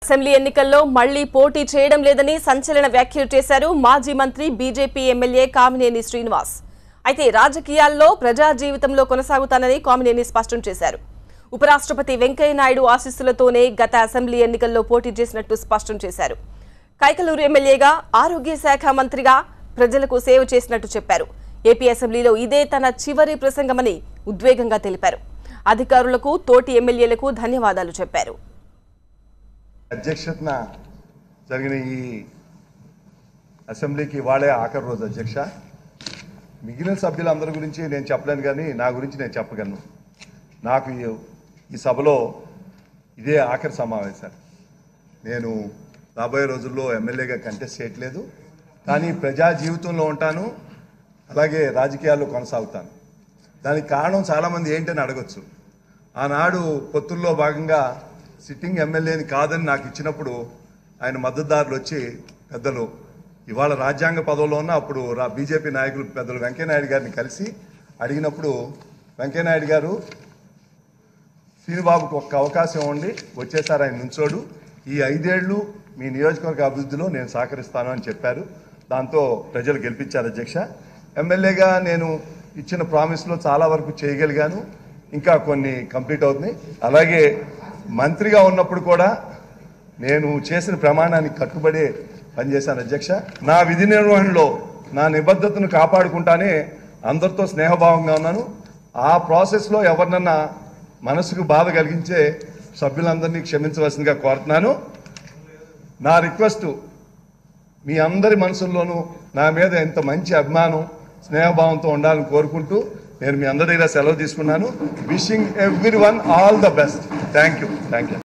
assembly ఎన్నికల్లో మళ్లీ పోటీ చేయడం లేదని సంచలన వ్యాఖ్యలు చేశారు మాజీ మంత్రి బీజేపీ ఎమ్మెల్యే కామినేని శ్రీనివాస్ అయితే రాజకీయాల్లో ప్రజా జీవితంలో కొనసాగుతానని కామినేని స్పష్టం చేశారు ఉపరాష్ట్రపతి వెంకయ్యనాయుడు ఆశీస్సులతోనే గత అసెంబ్లీ ఎన్నికల్లో పోటీ చేసినట్టు స్పష్టం చేశారు కైకలూరు ఎమ్మెల్యేగా ఆరోగ్య శాఖ మంత్రిగా ప్రజలకు సేవ చేసినట్టు చెప్పారు ఏపీ అసెంబ్లీలో ఇదే తన చివరి ప్రసంగమని ఉద్వేగంగా తెలిపారు అధికారులకు తోటి ఎమ్మెల్యేలకు ధన్యవాదాలు చెప్పారు అధ్యక్షతన జరిగిన ఈ అసెంబ్లీకి వాళ్ళే ఆఖరి రోజు అధ్యక్ష మిగిలిన సభ్యులందరి గురించి నేను చెప్పలేను కానీ నా గురించి నేను చెప్పగలను నాకు ఈ- ఈ సభలో ఇదే ఆఖరి సమావేశం నేను రాబోయే రోజుల్లో ఎమ్మెల్యేగా కంటెస్ట్ చేయట్లేదు కానీ ప్రజా జీవితంలో ఉంటాను అలాగే రాజకీయాల్లో కొనసాగుతాను దానికి కారణం చాలామంది ఏంటని అడగొచ్చు ఆనాడు పొత్తుల్లో భాగంగా సిట్టింగ్ ఎమ్మెల్యేని కాదని నాకు ఇచ్చినప్పుడు ఆయన మద్దతుదారులు వచ్చి పెద్దలు ఇవాళ రాజ్యాంగ పదవిలో ఉన్న అప్పుడు రా బీజేపీ నాయకులు పెద్దలు వెంకయ్యనాయుడు గారిని కలిసి అడిగినప్పుడు వెంకయ్యనాయుడు గారు శ్రీనిబాబుకు ఒక్క అవకాశం ఉండి వచ్చేసారు ఆయన నుంచోడు ఈ ఐదేళ్లు మీ నియోజకవర్గ అభివృద్ధిలో నేను సహకరిస్తాను అని చెప్పారు దాంతో ప్రజలు గెలిపించారు అధ్యక్ష ఎమ్మెల్యేగా నేను ఇచ్చిన ప్రామిస్లో చాలా వరకు చేయగలిగాను ఇంకా కొన్ని కంప్లీట్ అవుతున్నాయి అలాగే మంత్రిగా ఉన్నప్పుడు కూడా నేను చేసిన ప్రమాణానికి కట్టుబడి పనిచేశాను అధ్యక్ష నా విధి నిర్వహణలో నా నిబద్ధతను కాపాడుకుంటానే అందరితో స్నేహభావంగా ఉన్నాను ఆ ప్రాసెస్లో ఎవరినన్నా మనసుకు బాధ కలిగించే సభ్యులందరినీ క్షమించవలసిందిగా కోరుతున్నాను నా రిక్వెస్ట్ మీ అందరి మనసుల్లోనూ నా మీద ఎంత మంచి అభిమానం స్నేహభావంతో ఉండాలని కోరుకుంటూ నేను మీ అందరి దగ్గర సెలవు తీసుకున్నాను wishing everyone all the best thank you thank you